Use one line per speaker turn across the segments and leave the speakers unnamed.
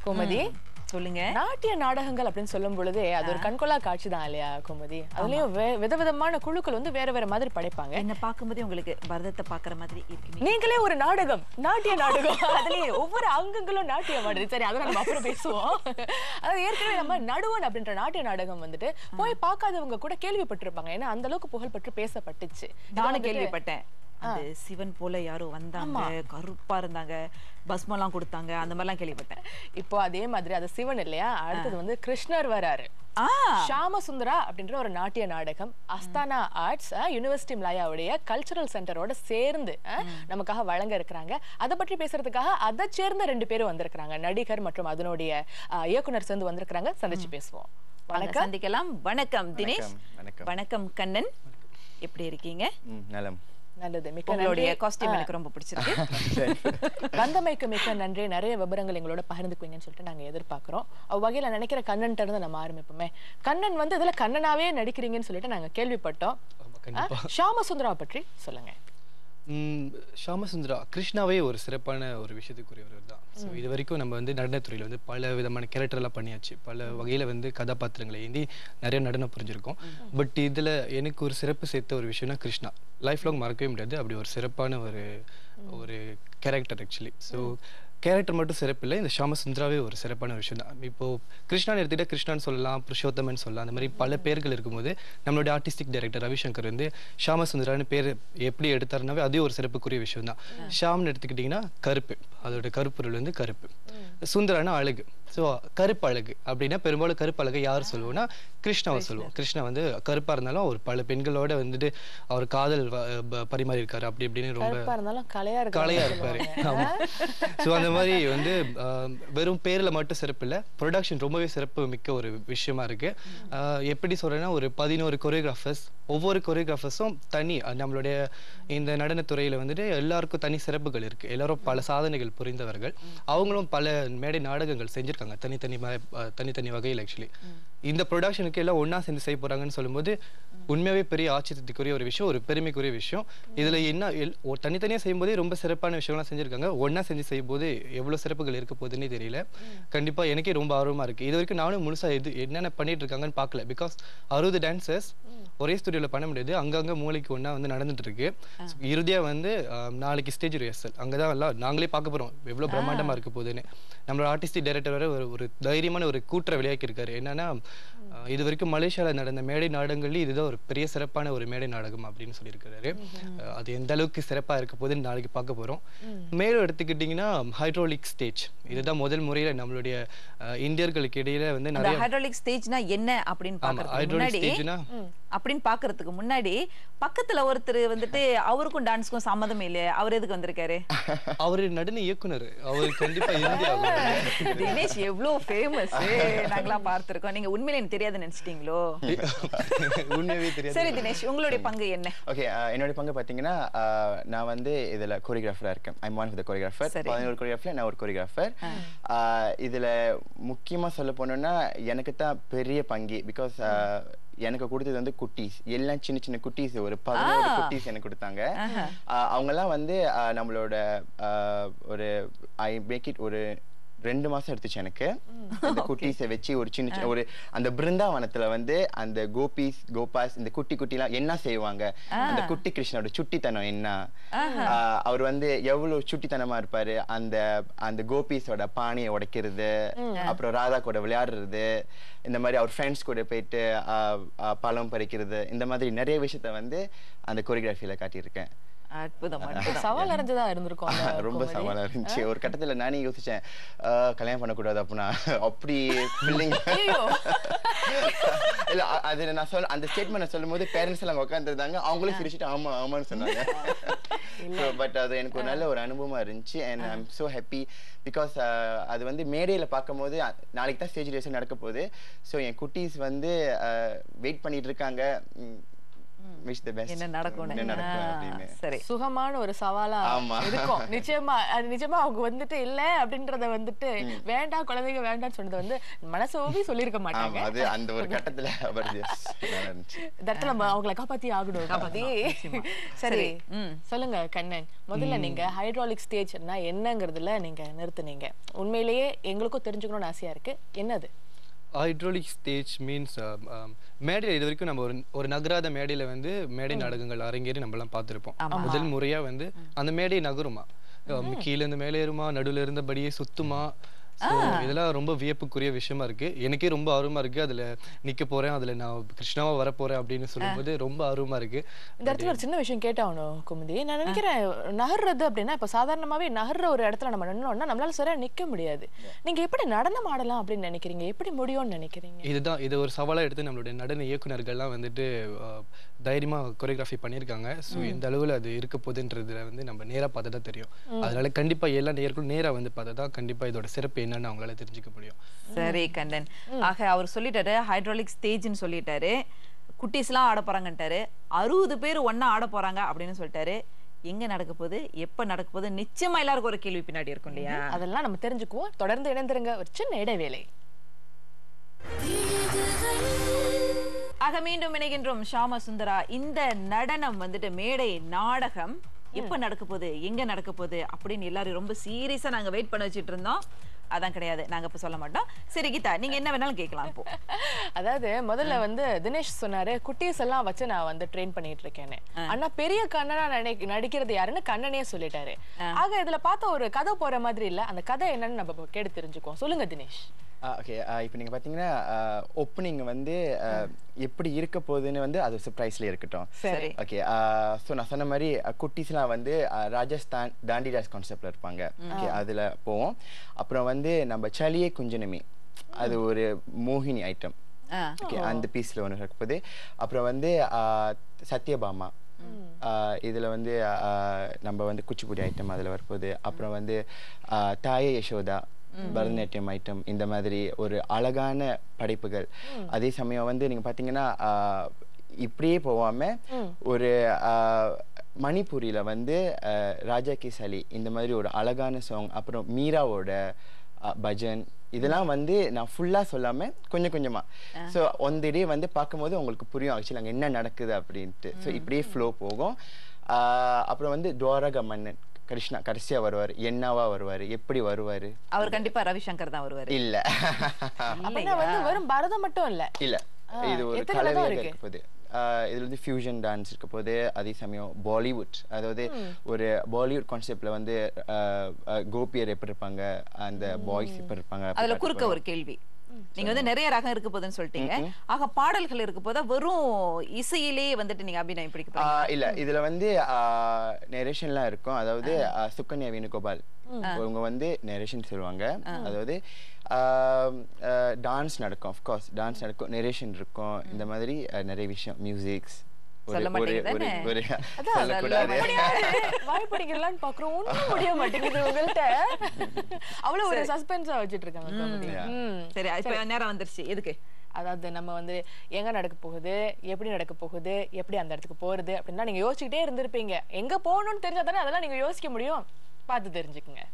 கோமதி
சொல்லுங்க
நாட்டிய நாடகங்கள் அப்படின்னு சொல்லும் பொழுதே அது ஒரு கண்கொள்ளா காட்சி தான் இல்லையா கோமதி அதுலயும் வே- விதவிதமான குழுக்கள் வந்து வேற வேற மாதிரி படைப்பாங்க
என்ன பார்க்கும்போதே உங்களுக்கு பரதத்தை பாக்குற மாதிரி இருக்குமே
நீங்களே ஒரு நாடகம் நாட்டிய நாடகம் அதுலயே ஒவ்வொரு அங்கங்களும் நாட்டியம் ஆடுது சரி அதை நம்ம அப்புறம் பேசுவோம் அதாவது ஏற்கனவே நம்ம நடுவன் அப்படின்ற நாட்டிய நாடகம் வந்துட்டு போய் பார்க்காதவங்க கூட கேள்விப்பட்டிருப்பாங்க ஏன்னா அந்த அளவுக்கு புகழ்பெற்று பேசப்பட்டுச்சு இது
நானும்
வந்துட்டு-
கேள்விப்பட்டேன் அந்த சிவன் போல யாரோ வந்தாங்க கருப்பா இருந்தாங்க பஸ்மெல்லாம் கொடுத்தாங்க அந்த மாதிரிலாம் கேள்விப்பட்டேன்
இப்போ அதே மாதிரி அது சிவன் இல்லையா அடுத்தது வந்து கிருஷ்ணர் வராரு
ஆ
ஷாமசுந்தரா அப்படின்ற ஒரு நாட்டிய நாடகம் அஸ்தானா ஆர்ட்ஸ் யூனிவர்சிட்டி மலாயாவுடைய கல்ச்சரல் சென்டரோட சேர்ந்து அஹ், நமக்காக வழங்க இருக்கிறாங்க அதை பற்றி பேசுறதுக்காக அதை சேர்ந்த ரெண்டு பேரும் வந்திருக்கிறாங்க நடிகர் மற்றும் அதனுடைய அஹ், இயக்குனர் சேர்ந்து வந்திருக்கிறாங்க சந்திச்சு பேசுவோம்
வாங்க
வணக்கம்
சந்திக்கலாம் வணக்கம் தினேஷ்
வணக்கம்.
வணக்கம் கண்ணன் எப்படி இருக்கீங்க
ம், நலம்
நல்லது மிக்க
உங்களுடைய
நன்றி
காஸ்டியூம் எனக்கு ரொம்ப பிடிச்சிருக்கு
வந்தமைக்கு மிக்க நன்றி நிறைய விவரங்கள் எங்களோட பகிர்ந்துக்குவீங்கன்னு சொல்லிட்டு நாங்க எதிர்பார்க்கிறோம் அவ்வகையில நினைக்கிற கண்ணன்ட்ட இருந்து நம்ம ஆரம்பிப்போமே கண்ணன் வந்து இதுல கண்ணனாவே நடிக்கிறீங்கன்னு சொல்லிட்டு நாங்க கேள்விப்பட்டோம்
கண்டிப்பா
அஹ், ஷாமசுந்தரா பற்றி சொல்லுங்க
ம், ஷாமசுந்தரா கிருஷ்ணாவே ஒரு சிறப்பான ஒரு விஷயத்துக்குரியவர் தான் ஸோ இது வரைக்கும் நம்ம வந்து நடனத்துறையில் வந்து பல விதமான கேரக்டர் எல்லாம் பண்ணியாச்சு பல வகையில் வந்து கதாபாத்திரங்களை ஏந்தி நிறைய நடனம் புரிஞ்சிருக்கோம் பட் இதில் எனக்கு ஒரு சிறப்பு சேர்த்த ஒரு விஷயம்னா கிருஷ்ணா லைஃப் லாங் மறக்கவே முடியாது அப்படி ஒரு சிறப்பான ஒரு ஒரு கேரக்டர் ஆக்சுவலி ஸோ கேரக்டர் மட்டும் சிறப்பு இல்லை இந்த ஷாமசுந்தராவே ஒரு சிறப்பான விஷயம் தான் இப்போ கிருஷ்ணான்னு எடுத்துக்கிட்டா கிருஷ்ணான்னு சொல்லலாம் புருஷோத்தமன் சொல்லலாம் அந்த மாதிரி பல பேர்கள் இருக்கும்போது நம்மளுடைய ஆர்டிஸ்டிக் டைரக்டர் ரவிசங்கர் வந்து ஷாமசுந்தரான்னு பேர் எப்படி எடுத்தாருனாவே அதே ஒரு சிறப்புக்குரிய விஷயம் தான் ஷாம்னு எடுத்துக்கிட்டிங்கன்னா கருப்பு அதோட கருப்பொருள் வந்து கருப்பு சுந்தரானா அழகு ஸோ கருப்பு அழகு அப்படின்னா பெரும்பாலும் கருப்பு அழகை யார் சொல்லுவோம்னா கிருஷ்ணாவை சொல்லுவோம் கிருஷ்ணா வந்து கருப்பா இருந்தாலும் அவர் பல பெண்களோட வந்துட்டு அவர் காதல் வ- ப- பரிமாறி இருக்காரு அப்படி இப்படின்னு ரொம்ப
கருப்பா இருந்தாலும் கலையா இருக்கு
கலையா இருப்பாரு ஆமா ஸோ அந்த மாதிரி வந்து ஆஹ், வெறும் பேர்ல மட்டும் சிறப்பு இல்ல ப்ரொடக்ஷன் ரொம்பவே சிறப்பு மிக்க ஒரு விஷயமா இருக்கு ஆஹ், எப்படி சொல்றேன்னா ஒரு பதினோரு கொரியோகிராஃபர்ஸ் ஒவ்வொரு கொரியோகிராஃபர்ஸும் தனி அஹ், நம்மளுடைய இந்த நடனத்துறையில வந்துட்டு எல்லாருக்கும் தனி சிறப்புகள் இருக்கு எல்லாரும் பல சாதனைகள் புரிந்தவர்கள் அவங்களும் பல மேடை நாடகங்கள் செஞ்சிருக்காங்க தனித்தனி ம- அஹ், தனித்தனி வகையில் ஆக்சுவலி இந்த ப்ரொடக்ஷனுக்கு எல்லாம் ஒண்ணா சேர்ந்து செய்ய போறாங்கன்னு சொல்லும்போது உண்மையாவே பெரிய ஆச்சரியத்துக்குரிய ஒரு விஷயம் ஒரு பெருமைக்குரிய விஷயம் இதுல என்ன எல்- ஒ- தனித்தனியா செய்யும்போதே ரொம்ப சிறப்பான விஷயம்லாம் செஞ்சிருக்காங்க ஒண்ணா செஞ்சு செய்யும்போது எவ்வளவு சிறப்புகள் இருக்க போகுதுன்னே தெரியல கண்டிப்பா எனக்கே ரொம்ப ஆர்வமா இருக்கு இது வரைக்கும் நானும் முழுசா இது என்னென்ன பண்ணிட்டு இருக்காங்கன்னு பார்க்கல பிகாஸ் அறுபது டான்சர்ஸ் ஒரே ஸ்டுடியோல பண்ண முடியாது அங்கங்க மூளைக்கு ஒண்ணா வந்து நடந்துட்டு இருக்கு So, இறுதியா வந்து ஆம், நாளைக்கு ஸ்டேஜ் ரிஹர்சல் அங்கதான் எல்லாம் நாங்களே பார்க்க போறோம் எவ்வளவு பிரம்மாண்டமா இருக்க போகுதுன்னு நம்மளோட ஆர்டிஸ்டிக் டைரக்டர் வர ஒரு ஒரு தைரியமான ஒரு கூற்ற விளையாக்கி இருக்காரு என்னன்னா ஆஹ், இது வரைக்கும் மலேசியால நடந்த மேடை நாடகங்கள்லயும் இதுதான் ஒரு பெரிய சிறப்பான ஒரு மேடை நாடகம் அப்படின்னு சொல்லியிருக்காரு ஆஹ், அது எந்த அளவுக்கு சிறப்பா இருக்க போகுதுன்னு நாளைக்கு பார்க்க போறோம் மேலும் எடுத்துக்கிட்டிங்கன்னா ஹைட்ரோலிக் ஸ்டேஜ் இதுதான் முதல் முறையில நம்மளுடைய ஆஹ், இந்தியர்களுக்கு இடையில வந்து
அந்த
நிறைய
ஹைட்ராலிக் ஸ்டேஜ்னா என்ன அப்படின்னு
ஆமா
பாக்குறதுக்கு
ஹைட்ரோலிக்
முன்னாடி
ஸ்டேஜ்னா
அப்படின்னு பாக்குறதுக்கு முன்னாடி பக்கத்துல ஒருத்தர் வந்துட்டு அவருக்கும் டான்ஸ்க்கும் சம்மதம் இல்லையே அவர் எதுக்கு வந்திருக்காரு
அவரு நடன இயக்குனர் அவர் கண்டிப்பா இந்தியா
தினேஷ் எவ்வளவு ஃபேமஸ் நாங்களாம் பார்த்திருக்கோம் நீங்க உண்மையில எனக்கு தெரியாதுன்னு நினைச்சிட்டீங்களோ
உண்மையாவே தெரியாது
சரி தினேஷ் உங்களுடைய பங்கு என்ன
ஓகே என்னோட பங்கு பார்த்தீங்கன்னா ஆஹ், நான் வந்து இதில் கோரியோகிராஃபராக இருக்கேன் ஐம் ஒன் வித் கோரியோகிராஃபர்
சரி.
பதினோரு கோரியோகிராஃபர் நான் ஒரு கோரியோகிராஃபர் இதில் முக்கியமாக சொல்ல போனோம்னா எனக்கு தான் பெரிய பங்கு பிகாஸ் எனக்கு கொடுத்தது வந்து குட்டீஸ் எல்லாம் சின்ன சின்ன குட்டீஸ் ஒரு பதினோரு
ஆ.
குட்டீஸ் எனக்கு கொடுத்தாங்க ஆஹ், அவங்கெல்லாம் வந்து ஆஹ், நம்மளோட ஆஹ், ஒரு ஐ மேக் இட் ஒரு ரெண்டு மாசம் எடுத்துச்சு எனக்கு இந்த குட்டீஸை வச்சு ஒரு சின்ன சின்ன ஒரு அந்த பிருந்தாவனத்துல வந்து அந்த கோபிஸ் கோபாஸ் இந்த குட்டி குட்டிலாம் என்ன செய்வாங்க அந்த குட்டி கிருஷ்ணனோட சுட்டித்தனம் என்ன ஆஹ் அவர் வந்து எவ்வளவு சுட்டித்தனமா இருப்பாரு அந்த அந்த கோபிஸோட பானையை உடைக்கிறது அப்புறம் ராதா கூட விளையாடுறது இந்த மாதிரி அவர் ஃப்ரெண்ட்ஸ் கூட போயிட்டு ஆஹ் ஆஹ் பழம் பறிக்கிறது இந்த மாதிரி நிறைய விஷயத்த வந்து அந்த கொரியோகிராஃபில காட்டியிருக்கேன்
அற்புதம் அற்புதம்
சவால் நிறைஞ்சதா இருந்திருக்கும் அந்த
ரொம்ப
கோமதி.
சவாலா இருந்துச்சு ஒரு கட்டத்துல நானே யோசிச்சேன் ஆஹ் கல்யாணம் பண்ணக்கூடாது அப்படின்னா அப்படி பிள்ளைங்க
ஐயோ.
இல்ல அ- அது நான் சொல்ல அந்த ஸ்டேட்மெண்ட் சொல்லும் போது பேரண்ட்ஸ் எல்லாம் உட்காந்துருந்தாங்க அவங்களும் சிரிச்சிட்டு ஆமா ஆமான்னு சொன்னாங்க பட் அது எனக்கு ஒரு நல்ல ஒரு அனுபவமா இருந்துச்சு and I'm so happy because அது வந்து மேடையில பார்க்கும்போது அ- நாளைக்கு தான் ஸ்டேஜ் ரேஸ் நடக்க போகுது ஸோ என் குட்டீஸ் வந்து வெயிட் பண்ணிட்டு இருக்காங்க ம், விஷ் த பெஸ்ட்
என்ன நடக்கும்னு
என்ன நடக்கும்
ஆ,
அப்படின்னு
சரி
சுகமான ஒரு சவாலா
ஆமா.
இருக்கும் நிச்சயமா அது நிஜமா அவங்க வந்துட்டு இல்ல அப்படின்றத வந்துட்டு வேண்டாம் குழந்தைங்க வேண்டாம்னு சொன்னது வந்து மனசு ஓவி சொல்லியிருக்க மாட்டாங்க
ஆமா அது அந்த ஒரு கட்டத்துல வருது yes, நல்லா இருந்துச்சு
இந்த இடத்துல நம்ம அவங்கள காப்பாத்தி ஆகணும் காப்பாத்தி சரி
ம்.
சொல்லுங்க கண்ணன் முதல்ல நீங்க ஹைட்ராலிக் ஸ்டேஜ்னா என்னங்கிறதுல நீங்க நிறுத்துனீங்க உண்மையிலேயே எங்களுக்கும் தெரிஞ்சுக்கணும்னு ஆசையா இருக்கு என்னது
ஹைட்ரோலிக் ஸ்டேஜ் மீன்ஸ் மேடையில் இது வரைக்கும் நம்ம ஒரு ஒரு நகராத மேடையில வந்து மேடை நாடகங்கள் அரங்கேறி நம்மலாம் பார்த்துருப்போம் முதல் முறையா வந்து அந்த மேடை நகருமா அஹ் கீழ இருந்து மேலே ஏறுமா நடுவுல இருந்தபடியே சுத்துமா So, இதெல்லாம் ரொம்ப வியப்புக்குரிய விஷயமா இருக்கு எனக்கே ரொம்ப ஆர்வமா இருக்கு அதுல நிக்க போறேன் அதுல நான் கிருஷ்ணாவா வர போறேன் அப்படின்னு சொல்லும்போது ரொம்ப ஆர்வமா இருக்கு
இந்த இடத்துல ஒரு சின்ன விஷயம் கேட்டாகணும் குமுதி நான் நினைக்கிறேன் நகர்றது அப்படின்னா இப்ப சாதாரணமாவே நகர்ற ஒரு இடத்துல நம்ம நின்னோம்னா நம்மளால சரியா நிக்க முடியாது நீங்க எப்படி நடனம் ஆடலாம் அப்படின்னு நினைக்கிறீங்க எப்படி முடியும்னு நினைக்கிறீங்க
இதுதான் இது ஒரு சவாலா எடுத்து நம்மளுடைய நடன இயக்குனர்கள்லாம் வந்துட்டு அஹ், தைரியமா கொரியோகிராஃபி பண்ணியிருக்காங்க ஸோ இந்த அளவுல அது இருக்க போகுதுன்றதுல வந்து நம்ம நேரா பார்த்தா தான் தெரியும் அதனால கண்டிப்பா எல்லா நேயர்களும் நேரா வந்து பார்த்தா தான் கண்டிப்பா இதோட சிறப்பு என்னன்னு அவங்களால தெரிஞ்சுக்க முடியும்
சரி கண்ணன் ஆக அவர் சொல்லிட்டாரு ஹைட்ராலிக் ஸ்டேஜ்னு சொல்லிட்டாரு குட்டீஸ்லாம் ஆட போறாங்கன்ட்டாரு அறுபது பேர் ஒண்ணா ஆட போறாங்க அப்படின்னு சொல்லிட்டாரு எங்க நடக்க போகுது எப்ப நடக்க போகுது நிச்சயமா எல்லாருக்கும் ஒரு கேள்வி பின்னாடி இருக்கும் இல்லையா
அதெல்லாம் நம்ம தெரிஞ்சுக்குவோம் தொடர்ந்து இணைந்திருங்க ஒரு சின்ன இடைவேளை
ஆக மீண்டும் இணைகின்றோம் ஷாம சுந்தரா இந்த நடனம் வந்துட்டு மேடை நாடகம் எப்ப நடக்க போகுது எங்க நடக்க போகுது அப்படின்னு எல்லாரும் ரொம்ப சீரியஸா நாங்க வெயிட் பண்ண வச்சிட்டு இருந்தோம் அதான் கிடையாது நாங்க இப்ப சொல்ல மாட்டோம் சரி கீதா நீங்க என்ன வேணாலும் கேட்கலாம் இப்போ
அதாவது முதல்ல வந்து தினேஷ் சொன்னாரு குட்டீஸ் எல்லாம் வச்சு நான் வந்து ட்ரெயின் பண்ணிட்டு இருக்கேன்னு ஆனா பெரிய கண்ணனா நினை- நடிக்கிறது யாருன்னு கண்ணனே சொல்லிட்டாரு ஆக இதுல பார்த்த ஒரு கதை போற மாதிரி இல்ல அந்த கதை என்னன்னு நம்ம இப்ப கேட்டு தெரிஞ்சுக்குவோம் சொல்லுங்க தினேஷ்
ஓகே இப்போ நீங்கள் பார்த்தீங்கன்னா ஓப்பனிங் வந்து ஆஹ், எப்படி இருக்க போகுதுன்னு வந்து அது சர்ப்ரைஸ்லேயே இருக்கட்டும்
சரி
ஓகே ஸோ நான் சொன்ன மாதிரி அஹ், குட்டீஸ்லாம் வந்து அஹ், ராஜஸ்தான் தாண்டி ராஜ் கான்செப்டில் இருப்பாங்க ஓகே அதில் போவோம் அப்புறம் வந்து நம்ம சலியே குஞ்சனமே அது ஒரு மோகினி ஐட்டம்
ஆ
ஓகே அந்த பீஸில் ஒன்று இருப்பது அப்புறம் வந்து ஆஹ், சத்யபாமா ஆஹ், இதுல வந்து ஆஹ், நம்ம வந்து குச்சிப்புடி ஐட்டம் அதில் வரப்போகுது அப்புறம் வந்து ஆஹ், தாயே யசோதா பரதநாட்டியம் ஐட்டம் இந்த மாதிரி ஒரு அழகான படைப்புகள் அதே சமயம் வந்து நீங்க பார்த்தீங்கன்னா ஆஹ், இப்படியே போகாம ஒரு ஆஹ், மணிப்பூரில வந்து ஆஹ், ராஜா கி சலி இந்த மாதிரி ஒரு அழகான சாங் அப்புறம் மீராவோட ஆஹ், பஜன் இதெல்லாம் வந்து நான் ஃபுல்லா சொல்லாம கொஞ்சம் கொஞ்சமா ஸோ ஒன் டே வந்து பார்க்கும்போது உங்களுக்கு புரியும் ஆக்சுவலி அங்கே என்ன நடக்குது அப்படின்ட்டு ஸோ இப்படியே ஃப்ளோ போகும் ஆஹ், அப்புறம் வந்து துவாரக மன்னன் கிருஷ்ணா கடைசியா வருவார் என்னவா வருவார் எப்படி வருவார்
அவர் கண்டிப்பா ரவிசங்கர் தான் வருவாரு
இல்ல
அப்படின்னா வந்து வெறும் பரதம் மட்டும் இல்ல
இல்ல
ஆ,
இது ஒரு
எத்தனை ரகம்
கலவையாக
இருக்கு?
இருக்க போகுது ஆஹ் இதுல வந்து ஃபியூஷன் டான்ஸ் இருக்க போகுது அதே சமயம் பாலிவுட் அதாவது ஒரு பாலிவுட் கான்செப்ட்ல வந்து ஆஹ் ஆஹ் கோபியர் எப்படி இருப்பாங்க அந்த பாய்ஸ் எப்படி இருப்பாங்க அப்படி
அதுல
காட்ட
குறுக்க
போறோம்.
ஒரு கேள்வி நீங்க வந்து நிறைய ரகம் இருக்க போதுன்னு சொல்லிட்டீங்க ஆக பாடல்கள் இருக்க போதா வெறும் இசையிலேயே வந்துட்டு நீங்க அபிநயம் பிடிக்க போறீங்க
ஆஹ் இல்ல இதுல வந்து நெரேஷன்லாம் இருக்கும் அதாவது ஆஹ் சுகன்யா வேணுகோபால் இவங்க வந்து நெரேஷன் சொல்லுவாங்க அதாவது டான்ஸ் நடக்கும் ஆஃப்கோர்ஸ் டான்ஸ் நடக்கும் நெரேஷன் இருக்கும் இந்த மாதிரி ஆஹ் நிறைய விஷயம் மியூசிக்ஸ் ஒரு
சொல்ல
ஒரு
மாட்டீங்க
ஒரு
தானே?
ஒரு
அதான்
சொல்லக்கூடாது
வாய்ப்படிக்கலாம்னு பாக்குறோம் ஒண்ணும் முடிய மாட்டேங்குது உங்கள்ட்ட அவ்வளவு ஒரு சஸ்பென்ஸா வச்சிட்டு இருக்காங்க கோமதி. ம்.
சரி இப்ப நேரம் வந்துருச்சு எதுக்கு
அதாவது நம்ம வந்து எங்க நடக்க போகுது எப்படி நடக்க போகுது எப்படி அந்த இடத்துக்கு போறது அப்படின்னா நீங்க யோசிச்சுக்கிட்டே இருந்திருப்பீங்க எங்க போகணும்னு தெரிஞ்சா தானே அதெல்லாம் நீங்க யோசிக்க முடியும் பார்த்து தெரிஞ்சுக்குங்க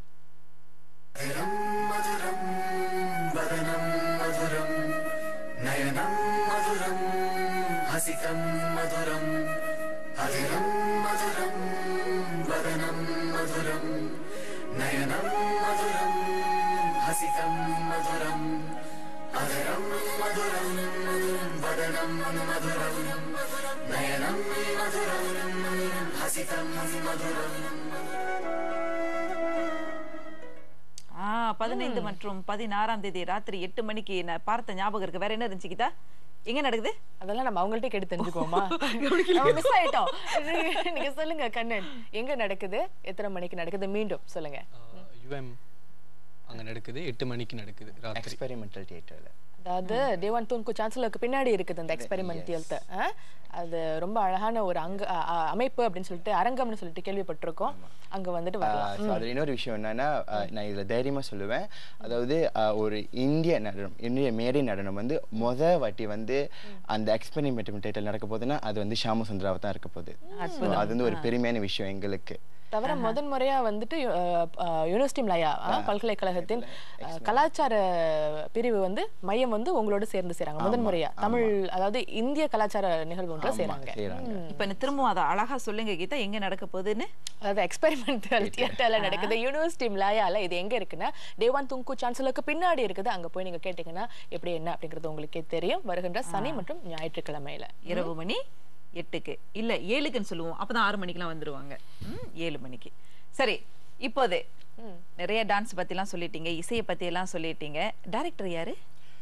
ஆ பதினைந்து மற்றும் பதினாறாம் தேதி ராத்திரி எட்டு மணிக்கு நான் பார்த்த ஞாபகம் இருக்கு வேற என்ன இருந்துச்சு கீதா எங்க நடக்குது
அதெல்லாம் நம்ம அவங்கள்ட்ட கேட்டு தெரிஞ்சுக்கோமா நம்ம மிஸ் ஆயிட்டோம் நீங்க சொல்லுங்க கண்ணன் எங்க நடக்குது எத்தனை மணிக்கு நடக்குது மீண்டும் சொல்லுங்க
யுஎம் அங்க நடக்குது எட்டு மணிக்கு நடக்குது ராத்திரி
எக்ஸ்பெரிமெண்டல் தியேட்டர்ல
அதாவது தேவான் தூன்கு சான்சலருக்கு பின்னாடி இருக்குது இந்த எக்ஸ்பெரிமெண்டியல்த்து அது ரொம்ப அழகான ஒரு அங்க அ- அ- அமைப்பு அப்படின்னு சொல்லிட்டு அரங்கம்னு சொல்லிட்டு கேள்விப்பட்டிருக்கோம் அங்க வந்துட்டு வரலாம்
ஸோ அதில் இன்னொரு விஷயம் என்னன்னா அஹ், நான் இதில் தைரியமாக சொல்லுவேன் அதாவது அஹ், ஒரு இந்திய நடனம் இந்திய மேடை நடனம் வந்து மொத வாட்டி வந்து அந்த எக்ஸ்பெரிமெண்ட் நடக்க போகுதுன்னா அது வந்து ஷாமசுந்தராவை தான் இருக்க போகுது So, அது வந்து ஒரு பெருமையான விஷயம் எங்களுக்கு
தவிர முதன் முறையா வந்துட்டு யூனிவர்சிட்டி மலாயா பல்கலைக்கழகத்தின் அஹ், கலாச்சார பிரிவு வந்து மையம் வந்து உங்களோட சேர்ந்து செய்றாங்க முதன் முறையா தமிழ் அதாவது இந்திய கலாச்சார நிகழ்வு ஒன்றை செய்றாங்க
செய்கிறாங்க
இப்ப நீ திரும்பவும் அதை அழகா சொல்லுங்க கீதா எங்க நடக்க போகுதுன்னு
அதாவது எக்ஸ்பெரிமெண்டல் தியேட்டர்ல நடக்குது யூனிவர்சிட்டி மலாயால இது எங்க இருக்குன்னா தேவான் துங்கு சான்சலருக்கு பின்னாடி இருக்குது அங்க போய் நீங்க கேட்டீங்கன்னா எப்படி என்ன அப்படிங்கிறது உங்களுக்கே தெரியும் வருகின்ற சனி மற்றும் ஞாயிற்றுக்கிழமையில
இரவு மணி எட்டுக்கு இல்ல ஏழுக்குன்னு சொல்லுவோம் அப்பதான் ஆறு மணிக்கெல்லாம் வந்துருவாங்க ம், ஏழு மணிக்கு சரி இப்போது நிறைய டான்ஸ் பத்திலாம் சொல்லிட்டீங்க இசையை பத்தி எல்லாம் சொல்லிட்டீங்க டைரக்டர் யாரு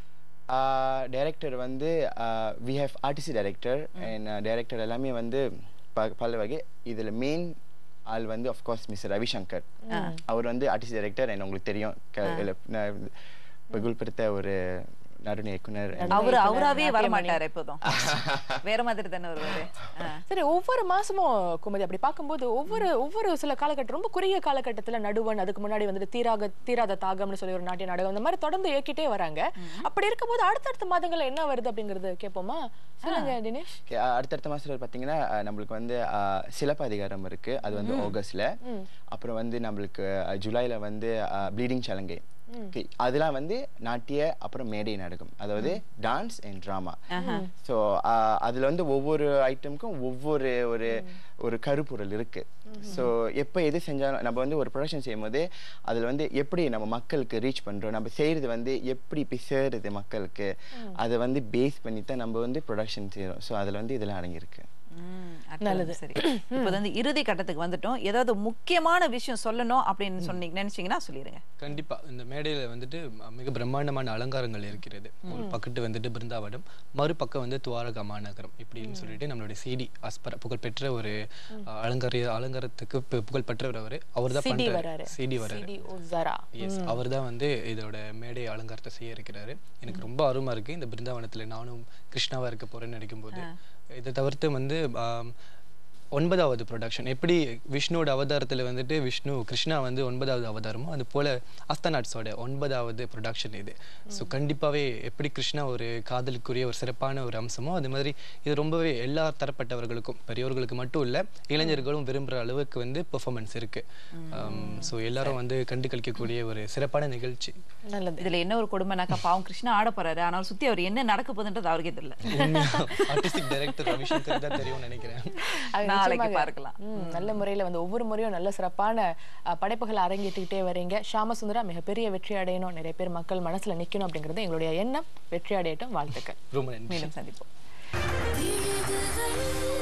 டைரக்டர் வந்து we have artist director and director எல்லாமே வந்து ப- பல வகை இதில் மெயின் ஆள் வந்து அஃப்கோர்ஸ் மிஸ்டர் ரவிசங்கர் அவர் வந்து ஆர்டிஸ்ட் டைரக்டர் and உங்களுக்கு தெரியும் க- இல்ல, நான் புகழ்பெருத்த ஒரு நடன இயக்குனர் and-
அவரு அவராவே வரமாட்டாரு எப்போதும் வேற மாதிரி தானே வருவாரு ஆ.
சரி ஒவ்வொரு மாசமும் குமதி அப்படி பார்க்கும்போது ஒவ்வொரு ஒவ்வொரு சில காலகட்டம் ரொம்ப குறுகிய காலகட்டத்துல நடுவன் அதுக்கு முன்னாடி வந்துட்டு தீராக தீராத தாகம்னு சொல்லி ஒரு நாட்டிய நாடகம் இந்த மாதிரி தொடர்ந்து இயக்கிட்டே வராங்க அப்படி இருக்கும்போது அடுத்தடுத்த மாதங்கள்ல என்ன வருது அப்படிங்கறது கேட்போமா சொல்லுங்க தினேஷ்
Okay, அஹ் அடுத்தடுத்த மாசத்துல பாத்தீங்கன்னா அஹ் நம்மளுக்கு வந்து அஹ், சிலப்பதிகாரம் இருக்கு அது வந்து ஆகஸ்ட்ல அப்புறம் வந்து நம்மளுக்கு அஹ், ஜூலைல வந்து ப்ளீடிங் சலங்கை Okay, அதெல்லாம் வந்து நாட்டிய அப்புறம் மேடை நாடகம் அதாவது டான்ஸ் அண்ட் ட்ராமா ஸோ அதுல வந்து ஒவ்வொரு ஐட்டமுக்கும் ஒவ்வொரு ஒரு ஒரு கருப்பொருள் இருக்கு ஸோ எப்போ எது செஞ்சாலும் நம்ம வந்து ஒரு ப்ரொடக்ஷன் செய்யும் போது அதில் வந்து எப்படி நம்ம மக்களுக்கு ரீச் பண்றோம் நம்ம செய்யறது வந்து எப்படி போய் சேருது மக்களுக்கு அதை வந்து பேஸ் பண்ணி தான் நம்ம வந்து ப்ரொடக்ஷன் செய்யறோம் ஸோ அதில் வந்து இதெல்லாம் அடங்கியிருக்கு
ம், நல்லது சரி இப்போ வந்து இறுதி கட்டத்துக்கு வந்துட்டோம் ஏதாவது முக்கியமான விஷயம் சொல்லணும் அப்படின்னு சொன்னீங்க நினைச்சீங்கன்னா சொல்லிருங்க
கண்டிப்பா இந்த மேடையில வந்துட்டு ம- மிக பிரம்மாண்டமான அலங்காரங்கள் இருக்கிறது ஒரு பக்கத்து வந்துட்டு பிருந்தாவனம் மறுபக்கம் வந்து துவாரகா மாநகரம் இப்படின்னு சொல்லிட்டு நம்மளுடைய சிடி அஸ்பர புகழ்பெற்ற ஒரு அஹ், அலங்கார அலங்காரத்துக்கு பு- புகழ்பெற்றவர் அவரு அவர் தான்
சிடி
பண்றாரு
வராரு
சிடி வராரு
சிடி ஒசாரா
எஸ் அவர் தான் வந்து இதோட மேடை அலங்காரத்தை செய்ய இருக்கிறாரு எனக்கு ரொம்ப ஆர்வமா இருக்கு இந்த பிருந்தாவனத்துல நானும் கிருஷ்ணாவா இருக்க போறேன்னு நினைக்கும் போது இதை தவிர்த்து வந்து ஆம், ஒன்பதாவது ப்ரொடக்ஷன் எப்படி விஷ்ணுவோட அவதாரத்துல வந்துட்டு விஷ்ணு கிருஷ்ணா வந்து ஒன்பதாவது அவதாரமோ அது போல அஸ்தநாட்ஸோட ஒன்பதாவது ப்ரொடக்ஷன் இது ஸோ கண்டிப்பாவே எப்படி கிருஷ்ணா ஒரு காதலுக்குரிய ஒரு சிறப்பான ஒரு அம்சமோ அது மாதிரி இது ரொம்பவே எல்லா தரப்பட்டவர்களுக்கும் பெரியவர்களுக்கு மட்டும் இல்ல இளைஞர்களும் விரும்புற அளவுக்கு வந்து பெர்ஃபார்மன்ஸ் இருக்கு ஸோ எல்லாரும் வந்து கண்டு கழிக்கக்கூடிய ஒரு சிறப்பான நிகழ்ச்சி
நல்லது
இதுல என்ன ஒரு கொடுமைனாக்கா பாவம் கிருஷ்ணா ஆட போறாரு ஆனால் சுத்தி அவர் என்ன நடக்க போகுதுன்றது அவருக்கே தெரியல
ஆர்டிஸ்டிக் டைரக்டர் ரவிசங்கர் தான் தெரியும்னு நினைக்கிறேன்
அது
நாளைக்கு
நிச்சயமாக,
பார்க்கலாம்.
ம், நல்ல முறையில வந்து ஒவ்வொரு முறையும் நல்ல சிறப்பான அஹ், படைப்புகளை அரங்கேற்றிக்கிட்டே வரீங்க ஷாமசுந்தரா மிகப்பெரிய வெற்றி அடையணும் நிறைய பேர் மக்கள் மனசுல நிக்கணும் அப்படிங்கிறது எங்களுடைய எண்ணம் வெற்றி அடையட்டும் வாழ்த்துக்கள்
ரொம்ப நன்றி
மீண்டும் சந்திப்போம்
விழுதுகள்